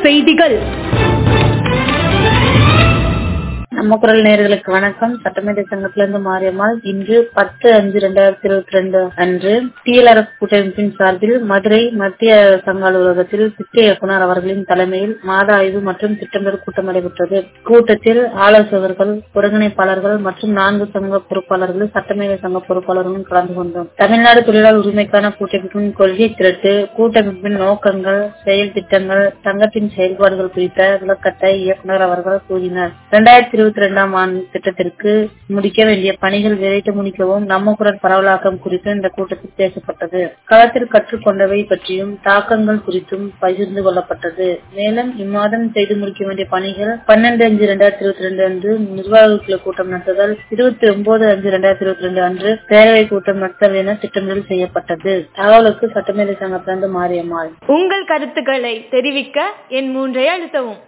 செய்திகள் நம்ம குரல் நேயர்களுக்கு வணக்கம் சட்டமேதை சங்கத்திலிருந்து மாரியம்மாள் இன்று பத்து அஞ்சு ரெண்டாயிரத்தி இருபத்தி ரெண்டு அன்று டிஎல்ஆர்எஸ் கூட்டமைப்பின் சார்பில் மதுரை மத்திய சங்க அலுவலகத்தில் திட்ட இயக்குனர் அவர்களின் தலைமையில் மாத ஆய்வு மற்றும் திட்டமிடல் கூட்டம் நடைபெற்றது கூட்டத்தில் ஆலோசகர்கள் ஒருங்கிணைப்பாளர்கள் மற்றும் நான்கு சங்க பொறுப்பாளர்கள் சட்டமேதை சங்க பொறுப்பாளர்களும் கலந்து கொண்டோம் தமிழ்நாடு தொழிலாளர் உரிமைக்கான கூட்டமைப்பின் கொள்கை திரட்டு கூட்டமைப்பின் நோக்கங்கள் செயல் திட்டங்கள் சங்கத்தின் செயல்பாடுகள் குறித்த விளக்கத்தை இயக்குனர் அவர்கள் கூறினார் இரண்டாயிரத்தி இருபத்தி இரண்டாம் ஆண்டு திட்டத்திற்கு முடிக்க வேண்டிய பணிகள் விரைந்து முடிக்கவும் நம்ம குரல் பரவலாக்கம் குறித்து இந்த கூட்டத்தில் பேசப்பட்டது களத்தில் கற்றுக்கொண்டவை பற்றியும் தாக்கங்கள் குறித்தும் பகிர்ந்து கொள்ளப்பட்டது மேலும் இம்மாதம் செய்து முடிக்க வேண்டிய பணிகள் பன்னெண்டு அஞ்சு இரண்டாயிரத்தி இருபத்தி ரெண்டு அன்று நிர்வாகிகள் கூட்டம் நடத்துதல் இருபத்தி ஒன்பது அஞ்சு இரண்டாயிரத்தி இருபத்தி ரெண்டு அன்று பேரவை கூட்டம் நடத்தல் என திட்டமிடல் செய்யப்பட்டது தகவலுக்கு சட்டமேதை சங்கத்திலிருந்து மாரியம்மாள் உங்கள் கருத்துக்களை தெரிவிக்க என் மூன்றை அழுத்தவும்